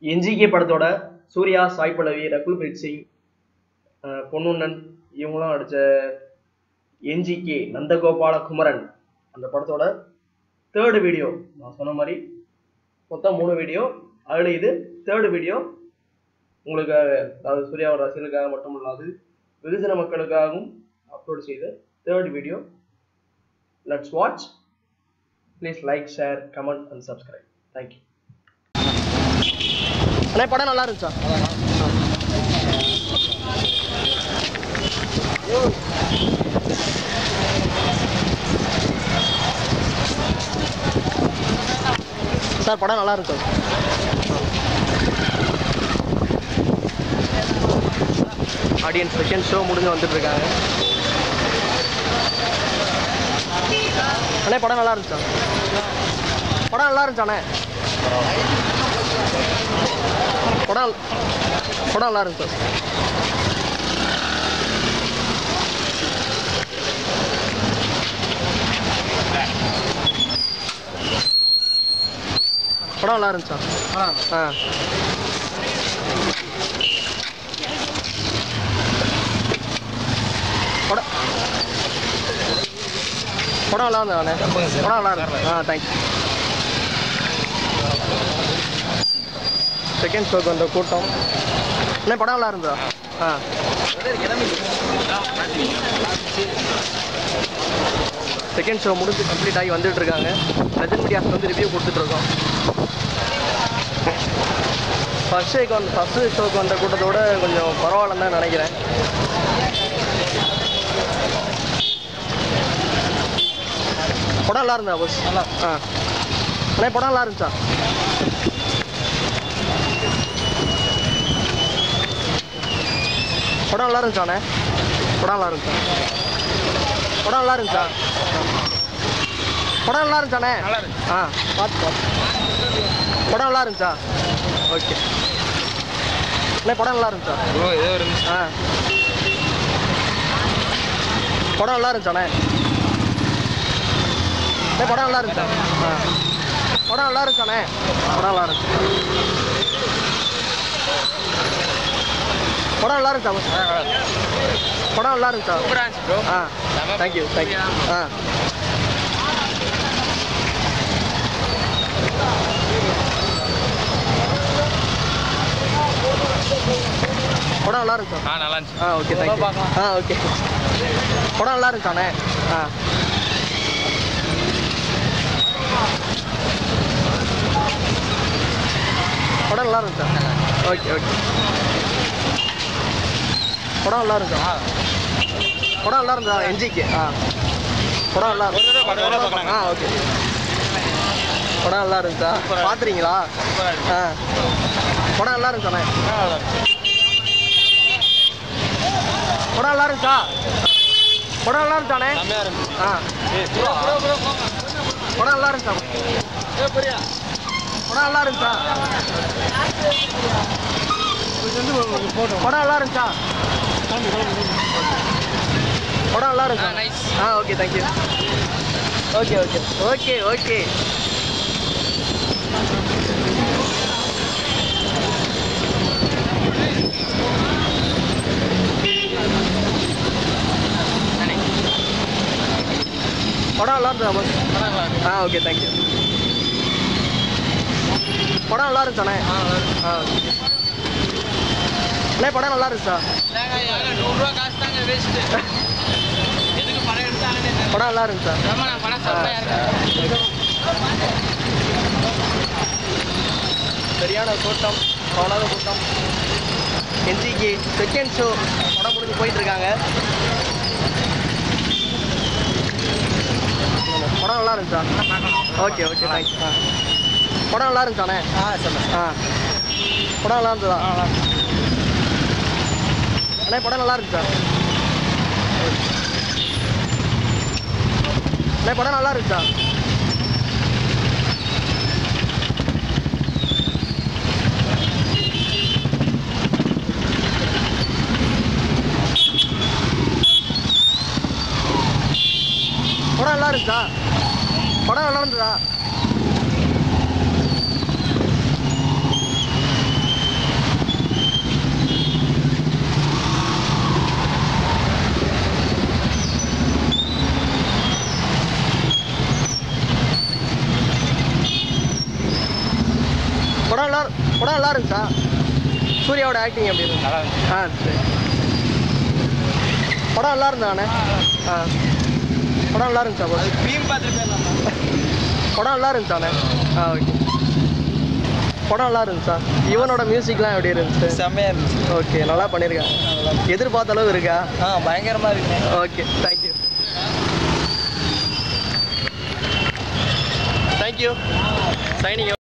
NGK படத்தோட சூர்யா சாய் பல்லவி ரகுல் பிரீத் சிங் அஹ் பொன்னுண்ணன் இவங்களாம் நடிச்ச என்ஜிகே நந்தகோபால குமரன் அந்த படத்தோட தேர்டு வீடியோ நான் சொன்ன மாதிரி மொத்தம் மூணு வீடியோ அதில் இது தேர்டு வீடியோ உங்களுக்காக அதாவது சூர்யாவோட ரசிகர்களுக்காக மட்டும் இல்லாது வெகுஜன மக்களுக்காகவும் அப்லோட் செய்த third video let's watch please like share comment and subscribe thank you அண்ணா படம் நல்லா இருந்துச்சா சார் படம் நல்லா இருக்கும் ஆடியன்ஸ் செகண்ட் ஷோ முடிஞ்சு வந்துட்டு இருக்காங்க அண்ணே படம் நல்லா இருந்துச்சா படம் நல்லா இருந்துச்சாண்ணே படம் படம் நல்லா இருந்துச்சு படம் நல்லா இருந்துச்சா ஆ படம் படம் நல்லா இருந்தா அண்ணே படம் நல்லா இருக்கு ஆ தேங்க்யூ செகண்ட் ஷோக்கு வந்த கூட்டம் அண்ணே படம் நல்லா இருந்தா ஆ செகண்ட் ஷோ முடிஞ்சு கம்ப்ளீட் ஆகி வந்துட்டு இருக்காங்க லெஜண்ட் மீடியாஸ் வந்து ரிவ்யூ கொடுத்துட்டு இருக்கோம் ஃபர்ஸ்ட் ஷோக்கு வந்து ஃபர்ஸ்ட் ஷோக்கு வந்த கூட்டத்தோட கொஞ்சம் பரவாயில்லன்னு தான் நினைக்கிறேன் படம் நல்லா இருந்தா பஸ் நல்லா ஆ அண்ணே படம் நல்லா இருந்துச்சா படம் நல்லா இருந்துச்சாண்ணே படம் நல்லா இருந்துச்சா படம் நல்லா இருந்துச்சா படம் நல்லா இருந்துச்சாண்ணே ஆ பார்த்து பார்த்து படம் நல்லா இருந்துச்சா ஓகே அண்ணே படம் நல்லா இருந்துச்சா ப்ரோ ஏதோ ஒரு ஆ படம் நல்லா இருந்துச்சாண்ணே அண்ணே படம் நல்லா இருந்துச்சா ஆ படம் நல்லா இருந்துச்சாண்ணே படம் நல்லா இருந்துச்சு படம் நல்லா இருந்துச்சா boss? படம் நல்லா இருந்துச்சா ப்ரோ ஆ தேங்க்யூ தேங்க்யூ ஆ படம் நல்லா இருந்துச்சா ஆ நல்லா இருந்துச்சு ஆ ஓகே தேங்க்யூ ஆ ஓகே படம் நல்லா இருந்துச்சாண்ணே ஆ படம் நல்லா இருந்துச்சா ஓகே ஓகே படம் நல்லா இருந்துச்சா படம் நல்லா இருந்தா என்ஜிக்கு ஆ படம் நல்லா ஒரு தடவை படம் தடவை பார்க்கலாங்க. ஆ ஓகே படம் நல்லா இருந்துச்சா பார்த்துறீங்களா ஆ படம் நல்லா இருந்துச்சாண்ணே படம் நல்லா இருந்துச்சா படம் நல்லா இருந்துச்சாண்ணே செம்மையா இருந்துச்சு ஆ ஏய் ப்ரோ ப்ரோ ப்ரோ படம் நல்லா இருந்துச்சா ஏ புரியா படம் நல்லா இருந்துச்சா படம் நல்லா இருந்துச்சா படம் நல்லா இருந்துச்சா ஆ, nice. ஆ okay thank you okay okay okay okay படம் நல்லா இருந்துச்சா boss? ஆ ஓகே தேங்க்யூ படம் நல்லா இருந்துச்சாண்ணே ஆ okay. அண்ணே படம் நல்லா இருந்துச்சா நூறுரூவா காசு தாங்க வேஸ்ட்டு எதுக்கு படம் எடுத்தாங்கன்னு படம் நல்லா இருந்துச்சா நம்ம நான் படம் செம்மையா இருக்கு சரியான கூட்டம் அவ்வளோத கூட்டம் என்ஜிக்கு செகண்ட் ஷோ படம் முடிஞ்சு போயிட்டு இருக்காங்க படம் நல்லா இருந்துச்சா ஓகே ஓகே தேங்க்ஸ் ஆ படம் நல்லா இருந்துச்சாண்ணே ஆ சொல்லுங்க ஆ படம் நல்லா இருந்ததா அண்ணே படம் நல்லா இருந்துச்சா அண்ணே படம் நல்லா இருந்துச்சா படம் நல்லா இருந்துச்சா படம் நல்லா இருந்ததா படம் நல்லா இருந்துச்சா சூர்யாவோட ஆக்டிங் எப்படி இருந்துச்சு நல்லா இருந்துச்சு ஆ சரி படம் நல்லா இருந்தானே ஆ படம் நல்லா இருந்துச்சா boss? பீம் பார்த்துட்டு போயிடலாமா படம் நல்லா இருந்துச்சானே ஆ ஓகே படம் நல்லா இருந்துச்சா இவனோட மியூசிக்லாம் எப்படி இருந்துச்சு செம்மையாக இருந்துச்சு ஓகே நல்லா பண்ணியிருக்காங்க எதிர்பார்த்த அளவு இருக்கா ஆ பயங்கரமாக இருக்கு ஓகே தேங்க்யூ தேங்க்யூ சைனிங்